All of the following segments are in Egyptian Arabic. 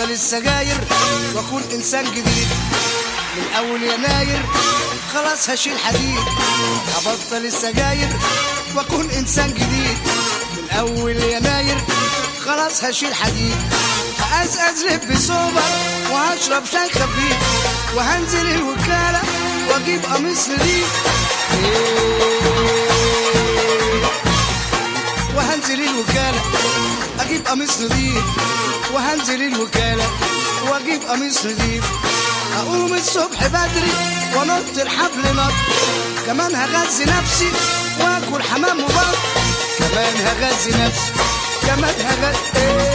هبطل السجاير واكون انسان جديد من اول يناير خلاص هشيل حديد هبطل السجاير واكون انسان جديد من اول يناير خلاص هشيل حديد هأزأز لب سوبر وهشرب شاي خفيف وهنزل الوكالة واجيب قميص نضيف وهنزل الوكالة اجيب قميص نضيف وهنزل الوكالة واجيب قميص نضيف اقوم الصبح بدري ونط الحبل نط كمان هغذي نفسي واكل حمام وبط كمان هغذي نفسي كمان هغذي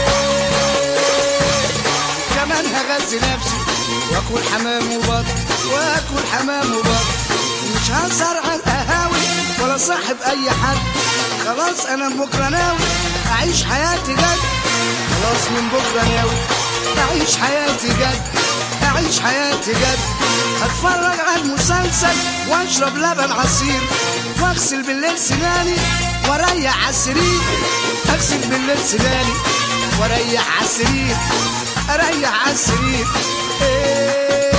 كمان هغذي نفسي واكل حمام وبط واكل حمام وبط مش هسهر على القهاوي ولا صاحب اي حد خلاص انا من بكره ناوي اعيش حياتي جد خلاص من بكره ناوي اعيش حياتي جد اعيش حياتي جد هتفرج على المسلسل واشرب لبن عصير واغسل بالليل سناني واريح على السرير اغسل بالليل سناني واريح على السرير اريح على السرير إيه.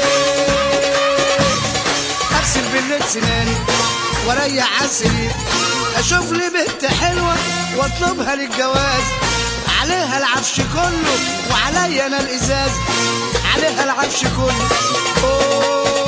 اغسل بالليل سناني واريح على السرير اشوف لي بنت حلوه واطلبها للجواز عليها العفش كله وعليا انا الازاز عليها العفش كله أوه.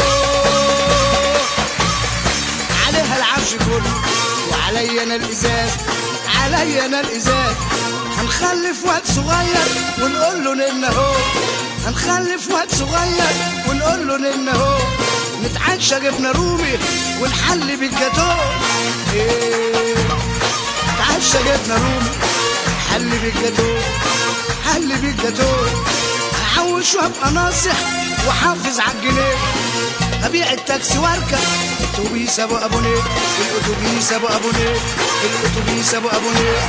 عليها العفش كله وعليا انا الازاز عليا انا الازاز هنخلف واد صغير ونقول له نن اهو هنخلف واد صغير ونقول له نن اهو نتعشى جبنه رومي ونحلي بالجاتو إيه. نتعشى جبنه رومي حلي بالجاتو حلي بالجاتو هحوش وابقى ناصح وحافظ على الجنيه ابيع التاكسي واركب اتوبيس ابو ابو نيل الاتوبيس ابو ابو نيل الاتوبيس ابو ابو نيل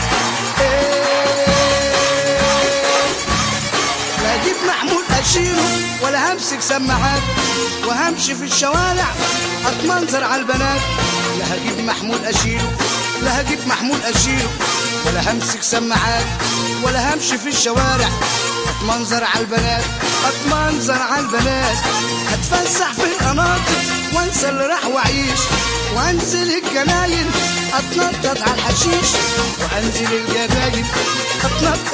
لا اجيب محمول اشيله ولا همسك سماعات وهمشي في الشوارع اتمنظر على البنات لا هجيب محمول اشيله لا هجيب محمول اشيله ولا همسك سماعات ولا همشي في الشوارع اتمنظر على البنات اتمنظر على البنات هتفسح في القناطر وانسى اللي راح واعيش وانزل الجناين اتنطط على الحشيش وانزل الجناين اتنطط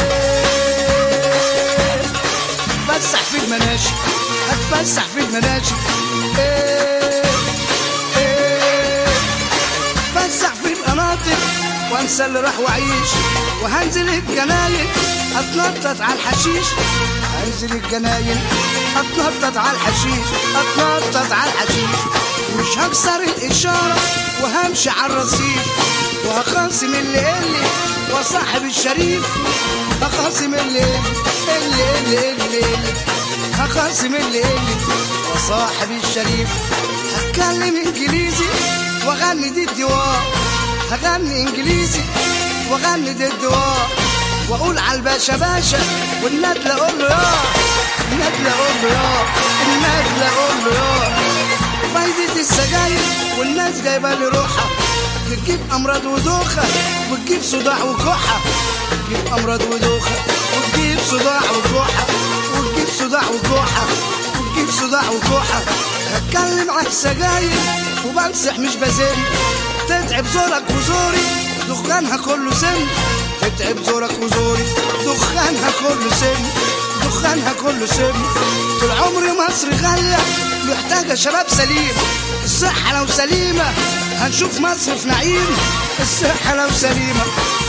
إيه. اتفسح في المناشي هتفسح في المناشي إيه. إيه. اتفسح في القناطر وانسى اللي راح واعيش وهنزل الجناين اتنطط على الحشيش هنزل الجناين اتنطط على الحشيش اتنطط على الحشيش مش هكسر الاشاره وهمشي على الرصيف وهخاصم اللي اللي وصاحب الشريف هخاصم اللي اللي اللي اللي اللي هخاصم اللي اللي وصاحب الشريف هتكلم انجليزي واغني دي الدواء هغني انجليزي واغني دي الدواء واقول على الباشا باشا والندلة اقول له يا الندلة اقول له يا الندلة اقول له يا فايدة السجاير والناس جايبة لي روحها بتجيب امراض ودوخة وتجيب صداع وكحة بتجيب امراض ودوخة وتجيب صداع وكحة وتجيب صداع وكحة وتجيب صداع وكحة هتكلم عن السجاير وبمسح مش بزن تتعب زورك وزوري دخانها كله سم تتعب زورك وزوري دخانها كله سم دخانها كله سم طول عمري مصر غالية محتاجة شباب سليم الصحة لو سليمة هنشوف مصر في نعيم الصحة لو سليمة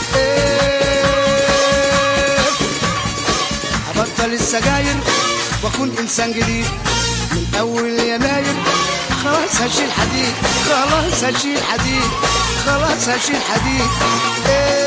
إيه هبطل السجاير واكون انسان جديد من اول يناير خلاص هشيل حديد خلاص هشيل حديد خلاص هشيل حديد إيه